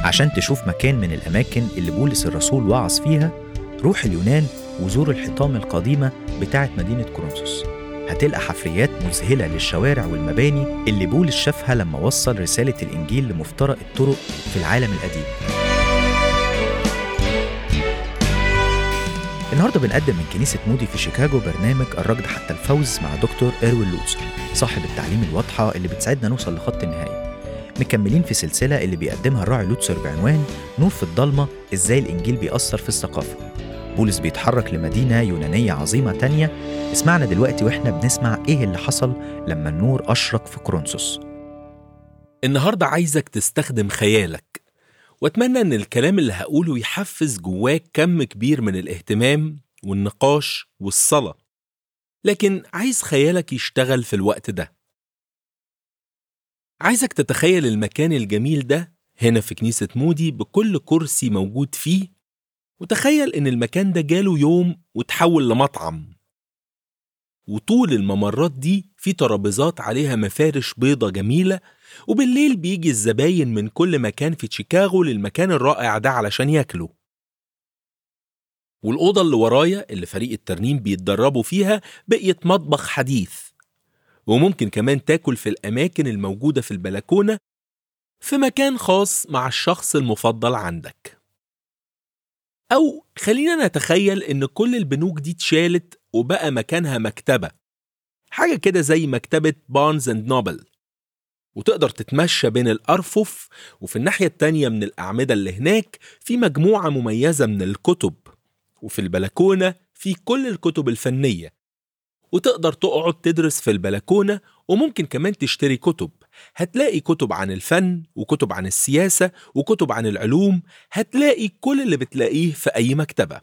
عشان تشوف مكان من الأماكن اللي بولس الرسول وعظ فيها روح اليونان وزور الحطام القديمة بتاعت مدينة كورنثوس هتلقى حفريات مذهلة للشوارع والمباني اللي بولس شافها لما وصل رسالة الإنجيل لمفترق الطرق في العالم القديم النهارده بنقدم من كنيسة مودي في شيكاغو برنامج الركض حتى الفوز مع دكتور إيروين لوتسر صاحب التعليم الواضحة اللي بتساعدنا نوصل لخط النهاية مكملين في سلسلة اللي بيقدمها الراعي لوتسر بعنوان نور في الضلمة إزاي الإنجيل بيأثر في الثقافة بولس بيتحرك لمدينة يونانية عظيمة تانية اسمعنا دلوقتي وإحنا بنسمع إيه اللي حصل لما النور أشرق في كورنثوس النهاردة عايزك تستخدم خيالك واتمنى ان الكلام اللي هقوله يحفز جواك كم كبير من الاهتمام والنقاش والصلاة لكن عايز خيالك يشتغل في الوقت ده عايزك تتخيل المكان الجميل ده هنا في كنيسة مودي بكل كرسي موجود فيه وتخيل ان المكان ده جاله يوم وتحول لمطعم وطول الممرات دي في ترابيزات عليها مفارش بيضة جميلة وبالليل بيجي الزباين من كل مكان في شيكاغو للمكان الرائع ده علشان ياكلوا والأوضة اللي ورايا اللي فريق الترنيم بيتدربوا فيها بقيت مطبخ حديث وممكن كمان تاكل في الأماكن الموجودة في البلكونة في مكان خاص مع الشخص المفضل عندك أو خلينا نتخيل إن كل البنوك دي اتشالت وبقى مكانها مكتبة حاجة كده زي مكتبة بارنز اند نوبل وتقدر تتمشى بين الأرفف وفي الناحية التانية من الأعمدة اللي هناك في مجموعة مميزة من الكتب وفي البلكونة في كل الكتب الفنية وتقدر تقعد تدرس في البلكونة وممكن كمان تشتري كتب هتلاقي كتب عن الفن وكتب عن السياسة وكتب عن العلوم هتلاقي كل اللي بتلاقيه في أي مكتبة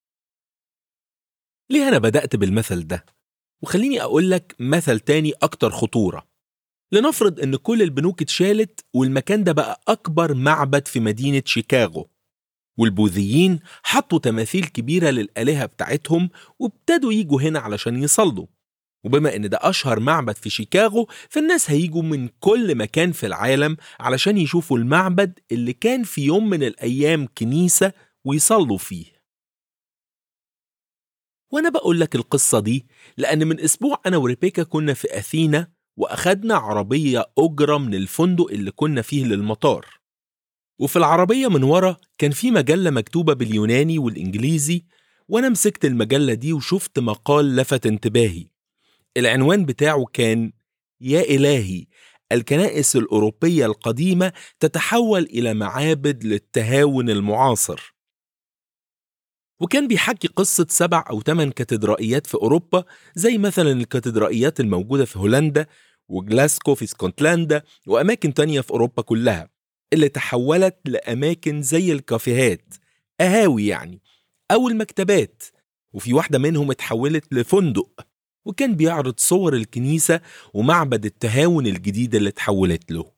ليه أنا بدأت بالمثل ده؟ وخليني أقول لك مثل تاني أكتر خطورة لنفرض إن كل البنوك اتشالت والمكان ده بقى أكبر معبد في مدينة شيكاغو والبوذيين حطوا تماثيل كبيرة للآلهة بتاعتهم وابتدوا يجوا هنا علشان يصلوا وبما إن ده أشهر معبد في شيكاغو فالناس هيجوا من كل مكان في العالم علشان يشوفوا المعبد اللي كان في يوم من الأيام كنيسة ويصلوا فيه وأنا بقول لك القصة دي لأن من أسبوع أنا وريبيكا كنا في أثينا وأخدنا عربية أجرة من الفندق اللي كنا فيه للمطار وفي العربية من ورا كان في مجلة مكتوبة باليوناني والإنجليزي وأنا مسكت المجلة دي وشفت مقال لفت انتباهي العنوان بتاعه كان يا إلهي الكنائس الأوروبية القديمة تتحول إلى معابد للتهاون المعاصر وكان بيحكي قصة سبع أو ثمان كاتدرائيات في أوروبا زي مثلا الكاتدرائيات الموجودة في هولندا وجلاسكو في اسكتلندا وأماكن تانية في أوروبا كلها اللي تحولت لأماكن زي الكافيهات قهاوي يعني أو المكتبات وفي واحدة منهم اتحولت لفندق وكان بيعرض صور الكنيسة ومعبد التهاون الجديد اللي اتحولت له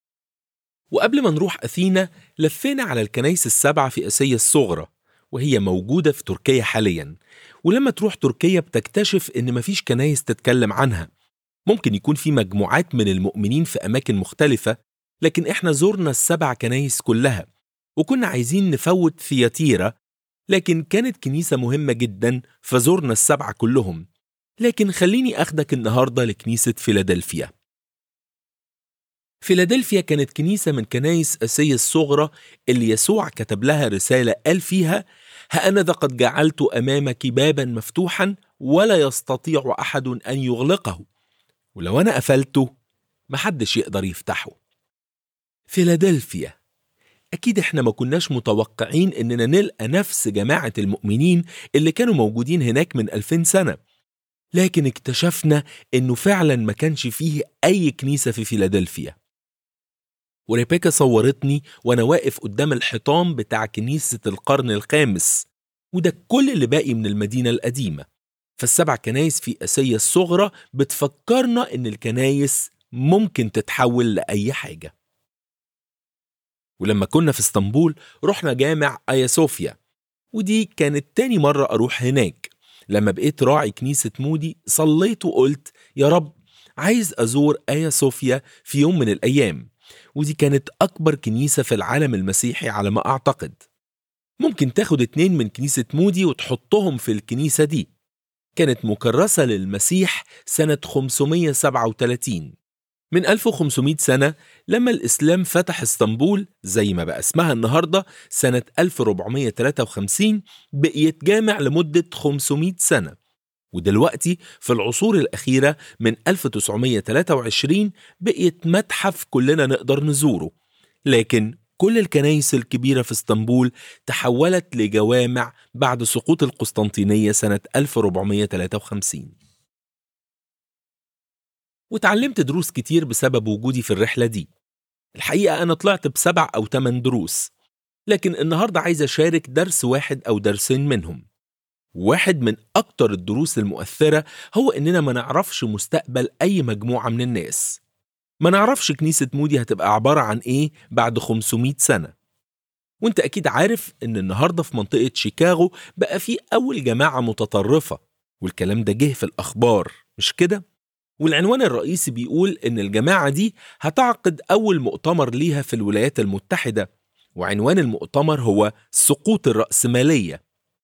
وقبل ما نروح أثينا لفينا على الكنايس السبعة في آسيا الصغرى وهي موجودة في تركيا حاليا ولما تروح تركيا بتكتشف إن مفيش كنايس تتكلم عنها ممكن يكون في مجموعات من المؤمنين في أماكن مختلفة لكن إحنا زرنا السبع كنايس كلها وكنا عايزين نفوت ثياتيرا لكن كانت كنيسة مهمة جدا فزرنا السبعة كلهم لكن خليني أخدك النهاردة لكنيسة فيلادلفيا فيلادلفيا كانت كنيسة من كنايس آسيا الصغرى اللي يسوع كتب لها رسالة قال فيها هأنذا قد جعلت أمامك بابا مفتوحا ولا يستطيع أحد أن يغلقه ولو أنا قفلته محدش يقدر يفتحه فيلادلفيا أكيد إحنا ما كناش متوقعين إننا نلقى نفس جماعة المؤمنين اللي كانوا موجودين هناك من ألفين سنة لكن اكتشفنا إنه فعلا ما كانش فيه أي كنيسة في فيلادلفيا وريبيكا صورتني وأنا واقف قدام الحيطان بتاع كنيسة القرن الخامس وده كل اللي باقي من المدينة القديمة فالسبع كنايس في آسيا الصغرى بتفكرنا إن الكنايس ممكن تتحول لأي حاجة ولما كنا في اسطنبول رحنا جامع آيا صوفيا ودي كانت تاني مرة أروح هناك لما بقيت راعي كنيسة مودي صليت وقلت يا رب عايز أزور آيا صوفيا في يوم من الأيام ودي كانت أكبر كنيسة في العالم المسيحي على ما أعتقد ممكن تاخد اتنين من كنيسة مودي وتحطهم في الكنيسة دي كانت مكرسة للمسيح سنة 537 من 1500 سنة لما الإسلام فتح اسطنبول زي ما بقى اسمها النهاردة سنة 1453 بقيت جامع لمدة 500 سنة ودلوقتي في العصور الأخيرة من 1923 بقيت متحف كلنا نقدر نزوره لكن كل الكنايس الكبيرة في اسطنبول تحولت لجوامع بعد سقوط القسطنطينية سنة 1453 وتعلمت دروس كتير بسبب وجودي في الرحلة دي الحقيقة أنا طلعت بسبع أو تمن دروس لكن النهاردة عايز أشارك درس واحد أو درسين منهم واحد من أكتر الدروس المؤثرة هو إننا ما نعرفش مستقبل أي مجموعة من الناس ما نعرفش كنيسة مودي هتبقى عبارة عن إيه بعد 500 سنة وانت أكيد عارف إن النهاردة في منطقة شيكاغو بقى في أول جماعة متطرفة والكلام ده جه في الأخبار مش كده؟ والعنوان الرئيسي بيقول إن الجماعة دي هتعقد أول مؤتمر ليها في الولايات المتحدة وعنوان المؤتمر هو سقوط الرأسمالية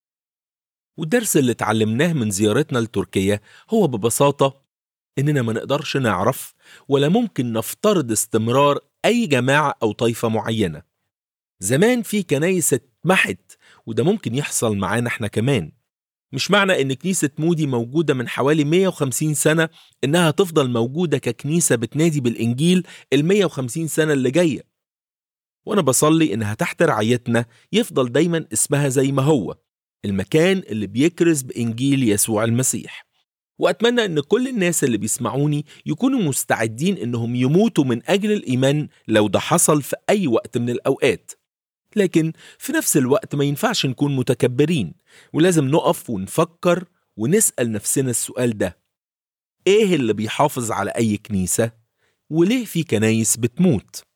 والدرس اللي اتعلمناه من زيارتنا لتركيا هو ببساطة إننا ما نقدرش نعرف ولا ممكن نفترض استمرار أي جماعة أو طائفة معينة زمان في كنايس اتمحت وده ممكن يحصل معانا احنا كمان مش معنى ان كنيسة مودي موجودة من حوالي 150 سنة انها تفضل موجودة ككنيسة بتنادي بالانجيل ال 150 سنة اللي جاية وانا بصلي انها تحت رعايتنا يفضل دايما اسمها زي ما هو المكان اللي بيكرز بانجيل يسوع المسيح واتمنى ان كل الناس اللي بيسمعوني يكونوا مستعدين انهم يموتوا من اجل الايمان لو ده حصل في اي وقت من الاوقات لكن في نفس الوقت ما ينفعش نكون متكبرين ولازم نقف ونفكر ونسال نفسنا السؤال ده ايه اللي بيحافظ على اي كنيسه وليه في كنايس بتموت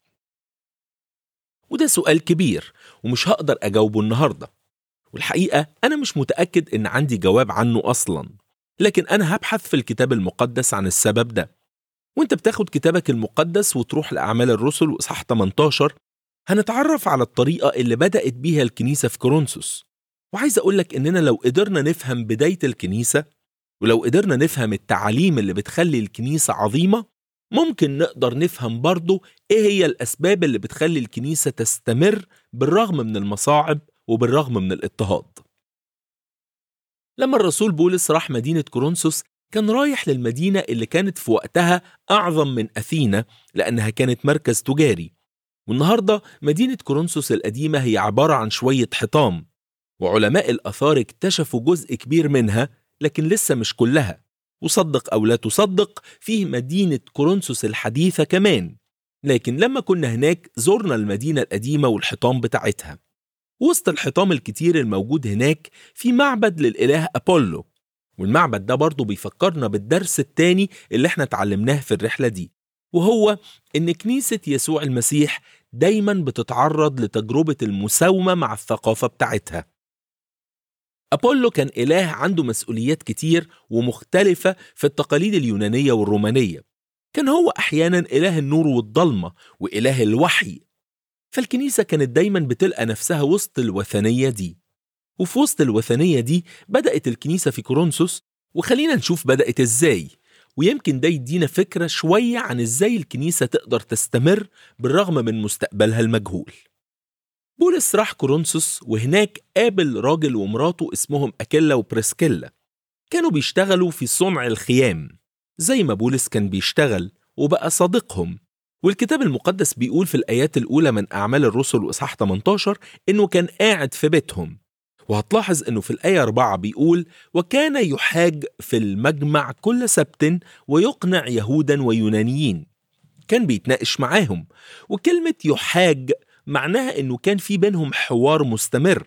وده سؤال كبير ومش هقدر اجاوبه النهارده والحقيقه انا مش متاكد ان عندي جواب عنه اصلا لكن أنا هبحث في الكتاب المقدس عن السبب ده وانت بتاخد كتابك المقدس وتروح لأعمال الرسل وإصحاح 18 هنتعرف على الطريقة اللي بدأت بيها الكنيسة في كورنثوس وعايز أقولك إننا لو قدرنا نفهم بداية الكنيسة ولو قدرنا نفهم التعاليم اللي بتخلي الكنيسة عظيمة ممكن نقدر نفهم برضه إيه هي الأسباب اللي بتخلي الكنيسة تستمر بالرغم من المصاعب وبالرغم من الاضطهاد لما الرسول بولس راح مدينة كورنثوس كان رايح للمدينة اللي كانت في وقتها أعظم من أثينا لأنها كانت مركز تجاري والنهاردة مدينة كورنثوس القديمة هي عبارة عن شوية حطام وعلماء الآثار اكتشفوا جزء كبير منها لكن لسه مش كلها وصدق أو لا تصدق فيه مدينة كورنثوس الحديثة كمان لكن لما كنا هناك زرنا المدينة القديمة والحطام بتاعتها وسط الحطام الكتير الموجود هناك في معبد للإله أبولو والمعبد ده برضه بيفكرنا بالدرس التاني اللي احنا اتعلمناه في الرحلة دي وهو إن كنيسة يسوع المسيح دايما بتتعرض لتجربة المساومة مع الثقافة بتاعتها أبولو كان إله عنده مسؤوليات كتير ومختلفة في التقاليد اليونانية والرومانية كان هو أحيانا إله النور والضلمة وإله الوحي فالكنيسة كانت دايما بتلقى نفسها وسط الوثنية دي وفي وسط الوثنية دي بدأت الكنيسة في كورنثوس وخلينا نشوف بدأت ازاي ويمكن ده يدينا فكرة شوية عن ازاي الكنيسة تقدر تستمر بالرغم من مستقبلها المجهول بولس راح كورنثوس وهناك قابل راجل ومراته اسمهم أكيلا وبريسكيلا كانوا بيشتغلوا في صنع الخيام زي ما بولس كان بيشتغل وبقى صديقهم والكتاب المقدس بيقول في الآيات الأولى من أعمال الرسل وإصحاح 18 إنه كان قاعد في بيتهم وهتلاحظ إنه في الآية 4 بيقول وكان يحاج في المجمع كل سبت ويقنع يهودا ويونانيين كان بيتناقش معاهم وكلمة يحاج معناها إنه كان في بينهم حوار مستمر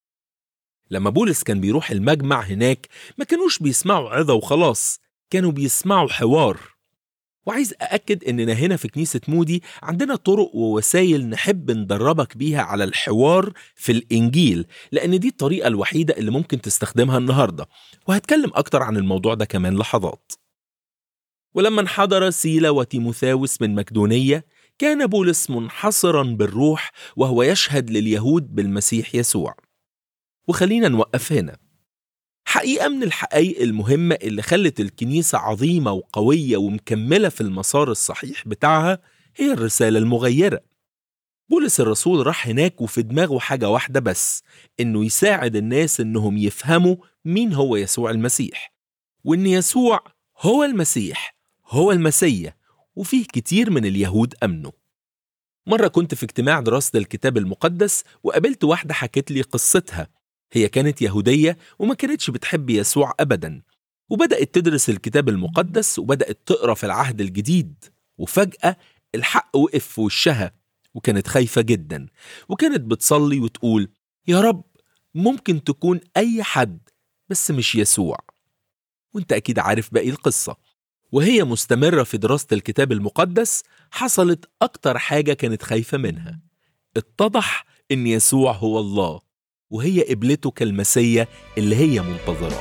لما بولس كان بيروح المجمع هناك ما كانوش بيسمعوا عظة وخلاص كانوا بيسمعوا حوار وعايز أأكد إننا هنا في كنيسة مودي عندنا طرق ووسائل نحب ندربك بيها على الحوار في الإنجيل لأن دي الطريقة الوحيدة اللي ممكن تستخدمها النهاردة وهتكلم أكتر عن الموضوع ده كمان لحظات ولما انحدر سيلا وتيموثاوس من مقدونية كان بولس منحصرا بالروح وهو يشهد لليهود بالمسيح يسوع وخلينا نوقف هنا حقيقة من الحقائق المهمة اللي خلت الكنيسة عظيمة وقوية ومكملة في المسار الصحيح بتاعها هي الرسالة المغيرة بولس الرسول راح هناك وفي دماغه حاجة واحدة بس إنه يساعد الناس إنهم يفهموا مين هو يسوع المسيح وإن يسوع هو المسيح هو المسيح وفيه كتير من اليهود أمنوا مرة كنت في اجتماع دراسة الكتاب المقدس وقابلت واحدة حكت لي قصتها هي كانت يهودية وما كانتش بتحب يسوع أبدا وبدأت تدرس الكتاب المقدس وبدأت تقرأ في العهد الجديد وفجأة الحق وقف في وشها وكانت خايفة جدا وكانت بتصلي وتقول يا رب ممكن تكون أي حد بس مش يسوع وانت أكيد عارف باقي القصة وهي مستمرة في دراسة الكتاب المقدس حصلت أكتر حاجة كانت خايفة منها اتضح إن يسوع هو الله وهي قبلته كالمسية اللي هي منتظراه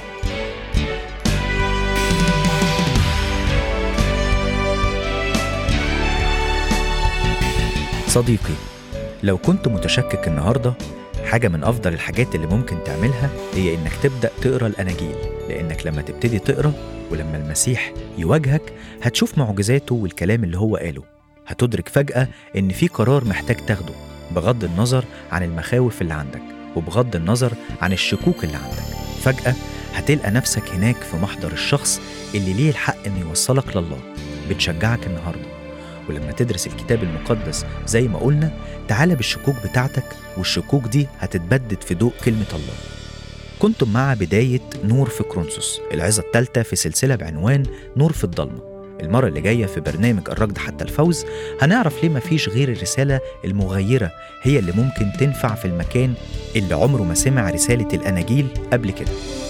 صديقي لو كنت متشكك النهارده حاجة من أفضل الحاجات اللي ممكن تعملها هي إنك تبدأ تقرأ الأناجيل لأنك لما تبتدي تقرأ ولما المسيح يواجهك هتشوف معجزاته والكلام اللي هو قاله هتدرك فجأة إن في قرار محتاج تاخده بغض النظر عن المخاوف اللي عندك وبغض النظر عن الشكوك اللي عندك فجأة هتلقى نفسك هناك في محضر الشخص اللي ليه الحق إنه يوصلك لله بتشجعك النهارده ولما تدرس الكتاب المقدس زي ما قلنا تعالى بالشكوك بتاعتك والشكوك دي هتتبدد في ضوء كلمة الله كنتم مع بداية نور في كرونسوس العظة الثالثة في سلسلة بعنوان نور في الضلمة المرة اللي جاية في برنامج الركض حتى الفوز هنعرف ليه مفيش غير الرسالة المغيرة هي اللي ممكن تنفع في المكان اللي عمره ما سمع رسالة الأناجيل قبل كده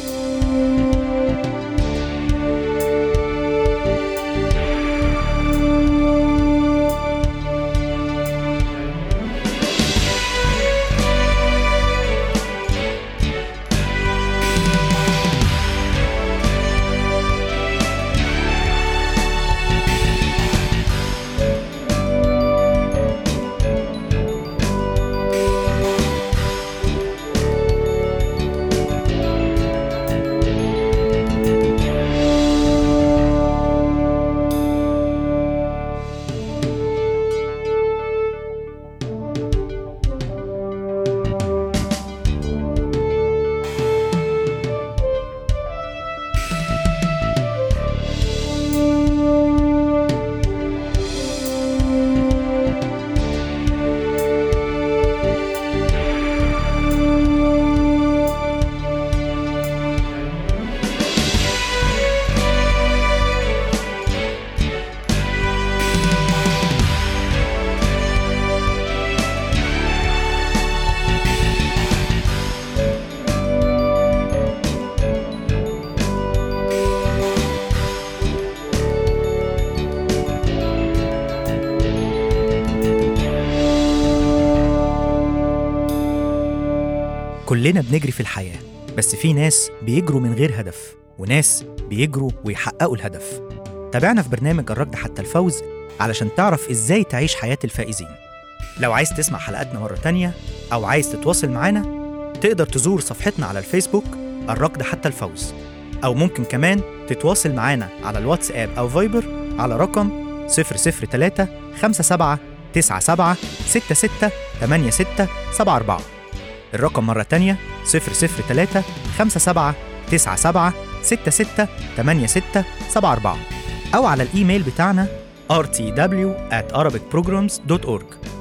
كلنا بنجري في الحياة بس في ناس بيجروا من غير هدف وناس بيجروا ويحققوا الهدف تابعنا في برنامج الركض حتى الفوز علشان تعرف ازاي تعيش حياة الفائزين لو عايز تسمع حلقاتنا مرة تانية أو عايز تتواصل معانا تقدر تزور صفحتنا على الفيسبوك الركض حتى الفوز أو ممكن كمان تتواصل معانا على الواتساب أو فايبر على رقم 003 57 97 66 86 74 الرقم مرة تانية 003 57 97 66 86 74 أو على الإيميل بتاعنا rtw at arabicprograms.org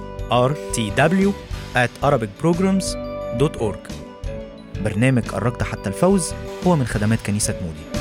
rtw at arabicprograms.org برنامج الركض حتى الفوز هو من خدمات كنيسة مودي